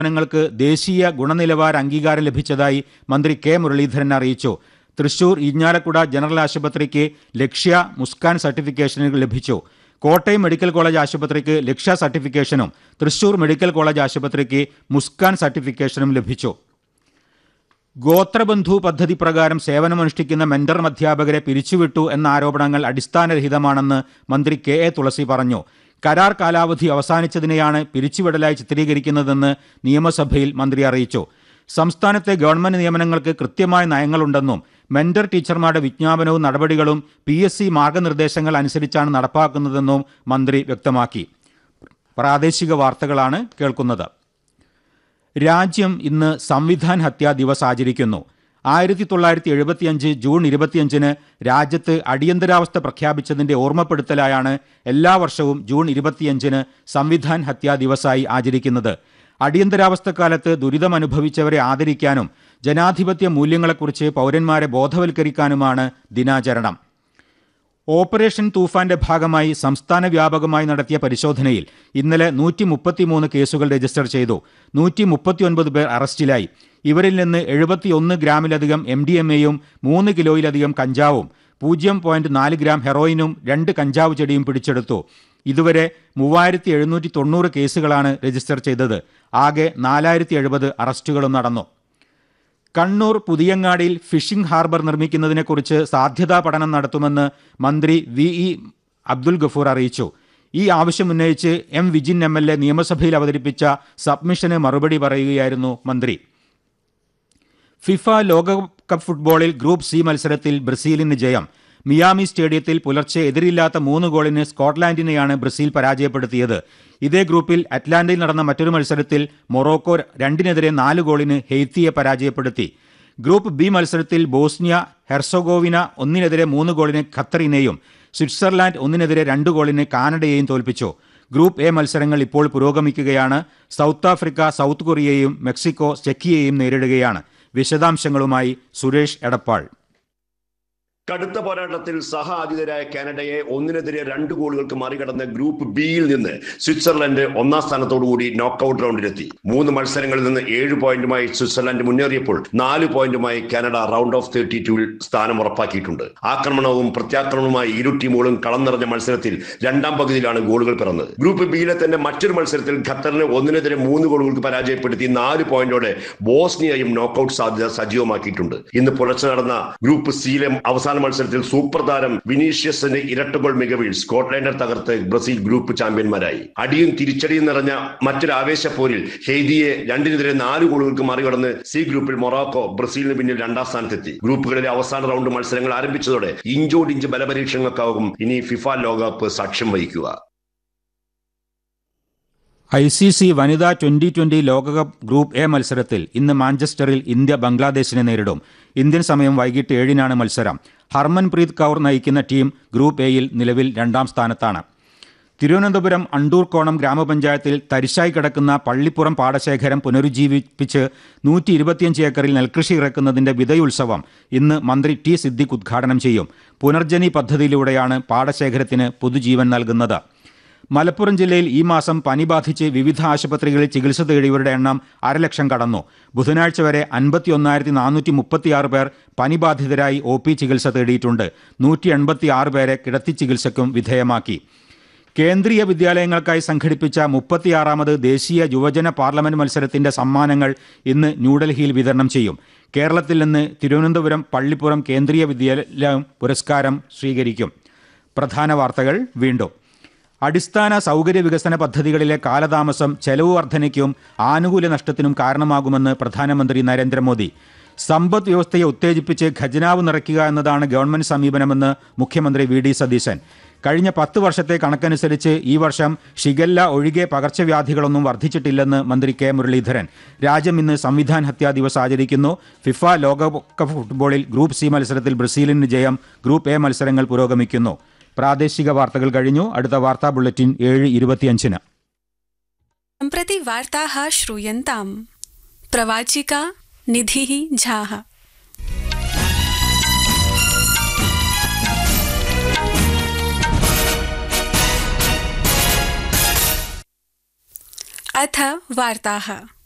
സ്ഥാപനങ്ങൾക്ക് ദേശീയ ഗുണനിലവാര അംഗീകാരം ലഭിച്ചതായി മന്ത്രി കെ മുരളീധരൻ അറിയിച്ചു തൃശൂർ ഇരിഞ്ഞാലക്കുട ജനറൽ ആശുപത്രിക്ക് ലക്ഷ്യ മുസ്കാൻ സർട്ടിഫിക്കേഷനുകൾ ലഭിച്ചു കോട്ടയം മെഡിക്കൽ കോളേജ് ആശുപത്രിക്ക് ലക്ഷ്യ സർട്ടിഫിക്കേഷനും തൃശൂർ മെഡിക്കൽ കോളേജ് ആശുപത്രിക്ക് മുസ്കാൻ സർട്ടിഫിക്കേഷനും ലഭിച്ചു ഗോത്രബന്ധു പദ്ധതി പ്രകാരം സേവനമനുഷ്ഠിക്കുന്ന മെന്റർ അധ്യാപകരെ പിരിച്ചുവിട്ടു എന്ന ആരോപണങ്ങൾ അടിസ്ഥാനരഹിതമാണെന്ന് മന്ത്രി കെ എ തുളസി പറഞ്ഞു കരാർ കാലാവധി അവസാനിച്ചതിനെയാണ് പിരിച്ചുവിടലായി ചിത്രീകരിക്കുന്നതെന്ന് നിയമസഭയിൽ മന്ത്രി അറിയിച്ചു സംസ്ഥാനത്തെ ഗവൺമെന്റ് നിയമനങ്ങൾക്ക് കൃത്യമായ നയങ്ങളുണ്ടെന്നും മെന്റർ ടീച്ചർമാരുടെ വിജ്ഞാപനവും നടപടികളും പി എസ് സി മാർഗനിർദ്ദേശങ്ങൾ അനുസരിച്ചാണ് നടപ്പാക്കുന്നതെന്നും മന്ത്രി വ്യക്തമാക്കി പ്രാദേശിക വാർത്തകളാണ് കേൾക്കുന്നത് രാജ്യം ഇന്ന് സംവിധാൻ ഹത്യാ ദിവസ് ആചരിക്കുന്നു ആയിരത്തി തൊള്ളായിരത്തി എഴുപത്തിയഞ്ച് ജൂൺ ഇരുപത്തിയഞ്ചിന് രാജ്യത്ത് അടിയന്തരാവസ്ഥ പ്രഖ്യാപിച്ചതിന്റെ ഓർമ്മപ്പെടുത്തലായാണ് എല്ലാ വർഷവും ജൂൺ ഇരുപത്തിയഞ്ചിന് സംവിധാൻ ഹത്യാ ദിവസായി ആചരിക്കുന്നത് അടിയന്തരാവസ്ഥക്കാലത്ത് ദുരിതമനുഭവിച്ചവരെ ആദരിക്കാനും ജനാധിപത്യ മൂല്യങ്ങളെക്കുറിച്ച് പൗരന്മാരെ ബോധവൽക്കരിക്കാനുമാണ് ദിനാചരണം ഓപ്പറേഷൻ തൂഫാന്റെ ഭാഗമായി സംസ്ഥാന വ്യാപകമായി നടത്തിയ പരിശോധനയിൽ ഇന്നലെ നൂറ്റി മുപ്പത്തിമൂന്ന് കേസുകൾ രജിസ്റ്റർ ചെയ്തു നൂറ്റി മുപ്പത്തിയൊൻപത് പേർ അറസ്റ്റിലായി ഇവരിൽ നിന്ന് എഴുപത്തിയൊന്ന് ഗ്രാമിലധികം എം ഡി എം എയും മൂന്ന് കിലോയിലധികം കഞ്ചാവും പൂജ്യം പോയിന്റ് നാല് ഗ്രാം ഹെറോയിനും രണ്ട് കഞ്ചാവ് ചെടിയും പിടിച്ചെടുത്തു ഇതുവരെ മൂവായിരത്തി എഴുന്നൂറ്റി തൊണ്ണൂറ് കേസുകളാണ് രജിസ്റ്റർ ചെയ്തത് ആകെ നാലായിരത്തി എഴുപത് അറസ്റ്റുകളും നടന്നു കണ്ണൂർ പുതിയങ്ങാടിയിൽ ഫിഷിംഗ് ഹാർബർ നിർമ്മിക്കുന്നതിനെക്കുറിച്ച് സാധ്യതാ പഠനം നടത്തുമെന്ന് മന്ത്രി വി ഇ അബ്ദുൽ ഗഫൂർ അറിയിച്ചു ഈ ആവശ്യമുന്നയിച്ച് M Vijin M L A നിയമസഭയിൽ അവതരിപ്പിച്ച സബ്മിഷന് മറുപടി പറയുകയായിരുന്നു മന്ത്രി ഫിഫ ലോകകപ്പ് ഫുട്ബോളിൽ ഗ്രൂപ്പ് സി മത്സരത്തിൽ ബ്രസീലിന് ജയം മിയാമി സ്റ്റേഡിയത്തിൽ പുലർച്ചെ എതിരില്ലാത്ത മൂന്ന് ഗോളിന് സ്കോട്ട്ലാൻഡിനെയാണ് ബ്രസീൽ പരാജയപ്പെടുത്തിയത് ഇതേ ഗ്രൂപ്പിൽ അറ്റ്ലാന്റയിൽ നടന്ന മറ്റൊരു മത്സരത്തിൽ മൊറോക്കോ രണ്ടിനെതിരെ നാല് ഗോളിന് ഹെയ്ത്തിയെ പരാജയപ്പെടുത്തി ഗ്രൂപ്പ് ബി മത്സരത്തിൽ ബോസ്നിയ ഹെർസോഗോവിന ഒന്നിനെതിരെ മൂന്ന് ഗോളിന് ഖത്തറിനെയും സ്വിറ്റ്സർലാൻഡ് ഒന്നിനെതിരെ രണ്ട് ഗോളിന് കാനഡയെയും തോൽപ്പിച്ചു ഗ്രൂപ്പ് എ മത്സരങ്ങൾ ഇപ്പോൾ പുരോഗമിക്കുകയാണ് സൗത്ത് ആഫ്രിക്ക സൗത്ത് കൊറിയയെയും മെക്സിക്കോ ചെക്കിയെയും നേരിടുകയാണ് വിശദാംശങ്ങളുമായി സുരേഷ് എടപ്പാൾ കടുത്ത പോരാട്ടത്തിൽ സഹ ആതിഥേയരായ കാനഡയെ ഒന്നിനെതിരെ രണ്ട് ഗോളുകൾക്ക് മറികടന്ന് ഗ്രൂപ്പ് ബിയിൽ നിന്ന് സ്വിറ്റ്സർലൻഡ് ഒന്നാം സ്ഥാനത്തോടുകൂടി നോക്കൌട്ട് റൗണ്ടിലെത്തി മൂന്ന് മത്സരങ്ങളിൽ നിന്ന് ഏഴ് പോയിന്റുമായി സ്വിറ്റ്സർലൻഡ് മുന്നേറിയപ്പോൾ നാല് പോയിന്റുമായി കാനഡ റൗണ്ട് ഓഫ് തേർട്ടി ടൂവിൽ സ്ഥാനം ഉറപ്പാക്കിയിട്ടുണ്ട് ആക്രമണവും പ്രത്യാക്രമണവുമായി ഇരു ടീമുകളും കളം നിറഞ്ഞ മത്സരത്തിൽ രണ്ടാം പകുതിയിലാണ് ഗോളുകൾ പിറന്നത് ഗ്രൂപ്പ് ബിയിലെ തന്നെ മറ്റൊരു മത്സരത്തിൽ ഖത്തറിനെ ഒന്നിനെതിരെ മൂന്ന് ഗോളുകൾക്ക് പരാജയപ്പെടുത്തി നാല് പോയിന്റോടെ ബോസ്നിയയും നോക്കൌട്ട് സാധ്യത സജീവമാക്കിയിട്ടുണ്ട് ഇന്ന് പുലർച്ചെ നടന്ന ഗ്രൂപ്പ് സിയിലെ അവസാന മത്സരത്തിൽ സൂപ്പർ താരം വിനീഷ്യസിന്റെ ഇരട്ട ഗോൾ മികവിൽ സ്കോട്ട്ലാൻഡർ തകർത്ത് ബ്രസീൽ ഗ്രൂപ്പ് ചാമ്പ്യന്മാരായി അടിയും തിരിച്ചടിയും നിറഞ്ഞ മറ്റൊരു ആവേശപ്പോരിൽ ഹെയ്ദിയെ രണ്ടിനെതിരെ നാല് ഗോളുകൾക്ക് മറികടന്ന് സി ഗ്രൂപ്പിൽ മൊറോക്കോ ബ്രസീലിന് പിന്നിൽ രണ്ടാം സ്ഥാനത്തെത്തി ഗ്രൂപ്പുകളിലെ അവസാന റൗണ്ട് മത്സരങ്ങൾ ആരംഭിച്ചതോടെ ഇഞ്ചോടിഞ്ച് ബലപരീക്ഷണങ്ങൾക്കാവും ഇനി ഫിഫ ലോകകപ്പ് സാക്ഷ്യം വഹിക്കുക ഐ സി സി വനിതാ ട്വന്റി ട്വന്റി ലോകകപ്പ് ഗ്രൂപ്പ് എ മത്സരത്തിൽ ഇന്ന് മാഞ്ചസ്റ്ററിൽ ഇന്ത്യ ബംഗ്ലാദേശിനെ നേരിടും ഇന്ത്യൻ സമയം വൈകിട്ട് ഏഴിനാണ് മത്സരം ഹർമൻപ്രീത് കൗർ നയിക്കുന്ന ടീം ഗ്രൂപ്പ് എയിൽ നിലവിൽ രണ്ടാം സ്ഥാനത്താണ് തിരുവനന്തപുരം അണ്ടൂർക്കോണം ഗ്രാമപഞ്ചായത്തിൽ തരിശായി കിടക്കുന്ന പള്ളിപ്പുറം പാടശേഖരം പുനരുജ്ജീവിപ്പിച്ച് നൂറ്റി ഇരുപത്തിയഞ്ച് ഏക്കറിൽ നെൽകൃഷി ഇറക്കുന്നതിന്റെ വിതയുത്സവം ഇന്ന് മന്ത്രി ടി സിദ്ദിഖ് ഉദ്ഘാടനം ചെയ്യും പുനർജനി പദ്ധതിയിലൂടെയാണ് പാടശേഖരത്തിന് പുതുജീവൻ നൽകുന്നത് മലപ്പുറം ജില്ലയിൽ ഈ മാസം പനി ബാധിച്ച് വിവിധ ആശുപത്രികളിൽ ചികിത്സ തേടിയവരുടെ എണ്ണം അരലക്ഷം കടന്നു ബുധനാഴ്ച വരെ അൻപത്തിയൊന്നായിരത്തി നാനൂറ്റി മുപ്പത്തിയാറ് പേർ പനി ബാധിതരായി ഒ പി ചികിത്സ തേടിയിട്ടുണ്ട് നൂറ്റി എൺപത്തിയാറ് പേരെ കിടത്തി ചികിത്സയ്ക്കും വിധേയമാക്കി കേന്ദ്രീയ വിദ്യാലയങ്ങൾക്കായി സംഘടിപ്പിച്ച മുപ്പത്തിയാറാമത് ദേശീയ യുവജന പാർലമെന്റ് മത്സരത്തിന്റെ സമ്മാനങ്ങൾ ഇന്ന് ന്യൂഡൽഹിയിൽ വിതരണം ചെയ്യും കേരളത്തിൽ നിന്ന് തിരുവനന്തപുരം പള്ളിപ്പുറം കേന്ദ്രീയ വിദ്യാലയം പുരസ്കാരം സ്വീകരിക്കും പ്രധാന വാർത്തകൾ വീണ്ടും അടിസ്ഥാന സൗകര്യ വികസന പദ്ധതികളിലെ കാലതാമസം ചെലവ് വർധനയ്ക്കും ആനുകൂല്യ നഷ്ടത്തിനും കാരണമാകുമെന്ന് പ്രധാനമന്ത്രി നരേന്ദ്രമോദി സമ്പദ് വ്യവസ്ഥയെ ഉത്തേജിപ്പിച്ച് ഖജനാവ് നിറയ്ക്കുക എന്നതാണ് ഗവൺമെന്റ് സമീപനമെന്ന് മുഖ്യമന്ത്രി വി ഡി സതീശൻ കഴിഞ്ഞ പത്ത് വർഷത്തെ കണക്കനുസരിച്ച് ഈ വർഷം ഷിഗല്ല ഒഴികെ പകർച്ചവ്യാധികളൊന്നും വർദ്ധിച്ചിട്ടില്ലെന്ന് മന്ത്രി കെ മുരളീധരൻ രാജ്യം ഇന്ന് സംവിധാൻ ഹത്യാ ദിവസ് ആചരിക്കുന്നു ഫിഫ ലോകകപ്പ് ഫുട്ബോളിൽ ഗ്രൂപ്പ് സി മത്സരത്തിൽ ബ്രസീലിന് ജയം ഗ്രൂപ്പ് എ മത്സരങ്ങൾ പുരോഗമിക്കുന്നു പ്രാദേശിക വാർത്തകൾ കഴിഞ്ഞു അടുത്ത വാർത്താ ബുള്ളറ്റിൻ ഏഴ് ഇരുപത്തിയഞ്ചിന് सम्प्रति वार्ताः श्रूयन्ताम् प्रवाचिका निधिः झाः अथ वार्ताः